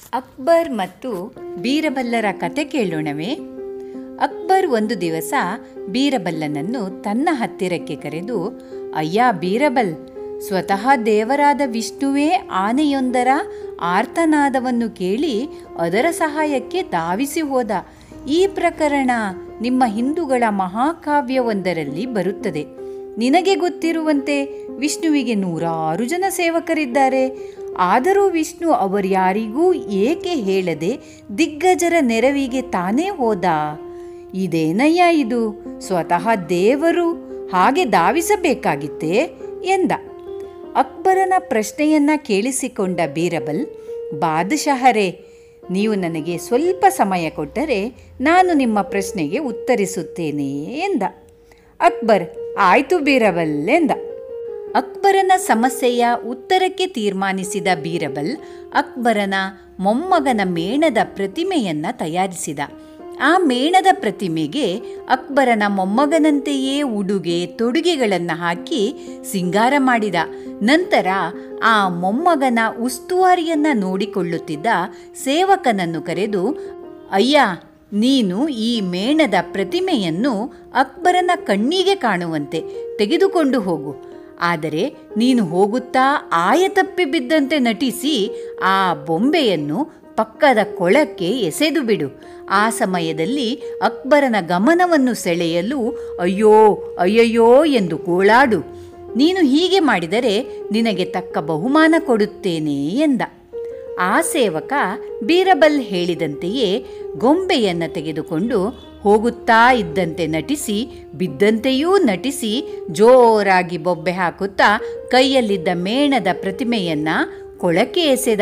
ಅಕ್ಬರ್ ಮತ್ತು ಬೀರಬಲ್ಲರ ಕತೆ ಕೇಳೋಣವೇ ಅಕ್ಬರ್ ಒಂದು ದಿವಸ ಬೀರಬಲ್ಲನನ್ನು ತನ್ನ ಹತ್ತಿರಕ್ಕೆ ಕರೆದು ಅಯ್ಯ ಬೀರಬಲ್ ಸ್ವತಃ ದೇವರಾದ ವಿಷ್ಣುವೇ ಆನೆಯೊಂದರ ಆರ್ತನಾದವನ್ನು ಕೇಳಿ ಅದರ ಸಹಾಯಕ್ಕೆ ಧಾವಿಸಿ ಹೋದ ಈ ಪ್ರಕರಣ ನಿಮ್ಮ ಹಿಂದೂಗಳ ಮಹಾಕಾವ್ಯವೊಂದರಲ್ಲಿ ಬರುತ್ತದೆ ನಿನಗೆ ಗೊತ್ತಿರುವಂತೆ ವಿಷ್ಣುವಿಗೆ ನೂರಾರು ಜನ ಸೇವಕರಿದ್ದಾರೆ ಆದರೂ ವಿಷ್ಣು ಅವರ್ಯಾರಿಗೂ ಏಕೆ ಹೇಳದೆ ದಿಗ್ಗಜರ ನೆರವಿಗೆ ತಾನೇ ಹೋದ ಇದೇನಯ್ಯ ಇದು ಸ್ವತಃ ದೇವರು ಹಾಗೆ ಧಾವಿಸಬೇಕಾಗಿತ್ತೇ ಎಂದ ಅಕ್ಬರನ ಪ್ರಶ್ನೆಯನ್ನ ಕೇಳಿಸಿಕೊಂಡ ಬೀರಬಲ್ ಬಾದಶಹರೇ ನೀವು ನನಗೆ ಸ್ವಲ್ಪ ಸಮಯ ಕೊಟ್ಟರೆ ನಾನು ನಿಮ್ಮ ಪ್ರಶ್ನೆಗೆ ಉತ್ತರಿಸುತ್ತೇನೆ ಎಂದ ಅಕ್ಬರ್ ಆಯ್ತು ಬೀರಬಲ್ ಎಂದ ಅಕ್ಬರನ ಸಮಸ್ಯೆಯ ಉತ್ತರಕ್ಕೆ ತೀರ್ಮಾನಿಸಿದ ಬೀರಬಲ್ ಅಕ್ಬರನ ಮೊಮ್ಮಗನ ಮೇಣದ ಪ್ರತಿಮೆಯನ್ನ ತಯಾರಿಸಿದ ಆ ಮೇಣದ ಪ್ರತಿಮೆಗೆ ಅಕ್ಬರನ ಮೊಮ್ಮಗನಂತೆಯೇ ಉಡುಗೆ ತೊಡುಗೆಗಳನ್ನು ಹಾಕಿ ಸಿಂಗಾರ ಮಾಡಿದ ನಂತರ ಆ ಮೊಮ್ಮಗನ ಉಸ್ತುವಾರಿಯನ್ನ ನೋಡಿಕೊಳ್ಳುತ್ತಿದ್ದ ಸೇವಕನನ್ನು ಕರೆದು ಅಯ್ಯ ನೀನು ಈ ಮೇಣದ ಪ್ರತಿಮೆಯನ್ನು ಅಕ್ಬರನ ಕಣ್ಣಿಗೆ ಕಾಣುವಂತೆ ತೆಗೆದುಕೊಂಡು ಹೋಗು ಆದರೆ ನೀನು ಹೋಗುತ್ತಾ ಆಯತಪ್ಪಿ ಬಿದ್ದಂತೆ ನಟಿಸಿ ಆ ಬೊಂಬೆಯನ್ನು ಪಕ್ಕದ ಕೊಳಕ್ಕೆ ಎಸೆದು ಬಿಡು ಆ ಸಮಯದಲ್ಲಿ ಅಕ್ಬರನ ಗಮನವನ್ನು ಸೆಳೆಯಲು ಅಯ್ಯೋ ಅಯ್ಯಯ್ಯೋ ಎಂದು ಗೋಳಾಡು ನೀನು ಹೀಗೆ ಮಾಡಿದರೆ ನಿನಗೆ ತಕ್ಕ ಬಹುಮಾನ ಕೊಡುತ್ತೇನೆ ಎಂದ ಆ ಸೇವಕ ಬೀರಬಲ್ ಹೇಳಿದಂತೆಯೇ ಗೊಂಬೆಯನ್ನು ತೆಗೆದುಕೊಂಡು ಹೋಗುತ್ತಾ ಇದ್ದಂತೆ ನಟಿಸಿ ಬಿದ್ದಂತೆಯೂ ನಟಿಸಿ ಜೋರಾಗಿ ಬೊಬ್ಬೆ ಹಾಕುತ್ತಾ ಕೈಯಲ್ಲಿದ್ದ ಮೇಣದ ಪ್ರತಿಮೆಯನ್ನ ಕೊಳಕ್ಕೆ ಎಸೆದ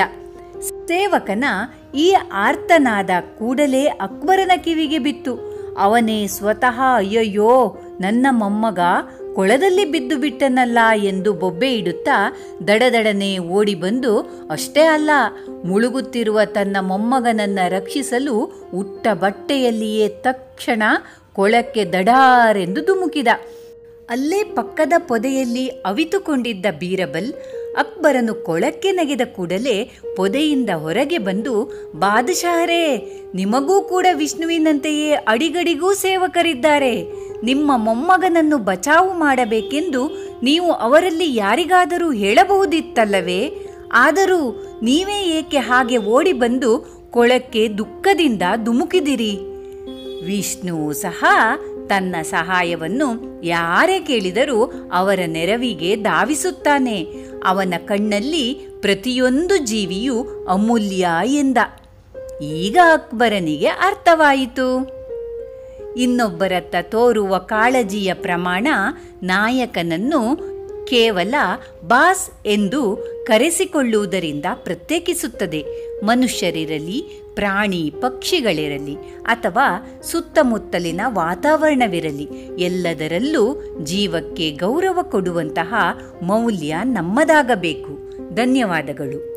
ಸೇವಕನ ಈ ಆರ್ತನಾದ ಕೂಡಲೇ ಅಕ್ಬರನ ಕಿವಿಗೆ ಬಿತ್ತು ಅವನೇ ಸ್ವತಃ ಅಯ್ಯಯ್ಯೋ ನನ್ನ ಮೊಮ್ಮಗ ಕೊಳದಲ್ಲಿ ಬಿದ್ದು ಬಿಟ್ಟನಲ್ಲ ಎಂದು ಬೊಬ್ಬೆ ಇಡುತ್ತಾ ದಡದಡನೆ ಓಡಿ ಬಂದು ಅಷ್ಟೇ ಅಲ್ಲ ಮುಳುಗುತ್ತಿರುವ ತನ್ನ ಮೊಮ್ಮಗನನ್ನ ರಕ್ಷಿಸಲು ಉಟ್ಟ ಬಟ್ಟೆಯಲ್ಲಿಯೇ ತಕ್ಷಣ ಕೊಳಕ್ಕೆ ದಡಾರೆಂದು ಧುಮುಕಿದ ಅಲ್ಲೇ ಪಕ್ಕದ ಪೊದೆಯಲ್ಲಿ ಅವಿತುಕೊಂಡಿದ್ದ ಬೀರಬಲ್ ಅಕ್ಬರನು ಕೊಳಕ್ಕೆ ನೆಗೆದ ಕೂಡಲೇ ಪೊದೆಯಿಂದ ಹೊರಗೆ ಬಂದು ಬಾದಶಾಹರೇ ನಿಮಗೂ ಕೂಡ ವಿಷ್ಣುವಿನಂತೆಯೇ ಅಡಿಗಡಿಗೂ ಸೇವಕರಿದ್ದಾರೆ ನಿಮ್ಮ ಮೊಮ್ಮಗನನ್ನು ಬಚಾವು ಮಾಡಬೇಕೆಂದು ನೀವು ಅವರಲ್ಲಿ ಯಾರಿಗಾದರೂ ಹೇಳಬಹುದಿತ್ತಲ್ಲವೇ ಆದರೂ ನೀವೇ ಏಕೆ ಹಾಗೆ ಓಡಿ ಬಂದು ಕೊಳಕ್ಕೆ ದುಃಖದಿಂದ ಧುಮುಕಿದಿರಿ ವಿಷ್ಣು ಸಹ ತನ್ನ ಸಹಾಯವನ್ನು ಯಾರೇ ಕೇಳಿದರೂ ಅವರ ನೆರವಿಗೆ ಧಾವಿಸುತ್ತಾನೆ ಅವನ ಕಣ್ಣಲ್ಲಿ ಪ್ರತಿಯೊಂದು ಜೀವಿಯೂ ಅಮೂಲ್ಯ ಎಂದ ಈಗ ಅಕ್ಬರನಿಗೆ ಅರ್ಥವಾಯಿತು ಇನ್ನೊಬ್ಬರತ್ತ ತೋರುವ ಕಾಳಜಿಯ ಪ್ರಮಾಣ ನಾಯಕನನ್ನು ಕೇವಲ ಬಾಸ್ ಎಂದು ಕರೆಸಿಕೊಳ್ಳುವುದರಿಂದ ಪ್ರತ್ಯೇಕಿಸುತ್ತದೆ ಮನುಷ್ಯರಿರಲಿ ಪ್ರಾಣಿ ಪಕ್ಷಿಗಳಿರಲಿ ಅಥವಾ ಸುತ್ತಮುತ್ತಲಿನ ವಾತಾವರಣವಿರಲಿ ಎಲ್ಲದರಲ್ಲೂ ಜೀವಕ್ಕೆ ಗೌರವ ಕೊಡುವಂತಹ ಮೌಲ್ಯ ನಮ್ಮದಾಗಬೇಕು ಧನ್ಯವಾದಗಳು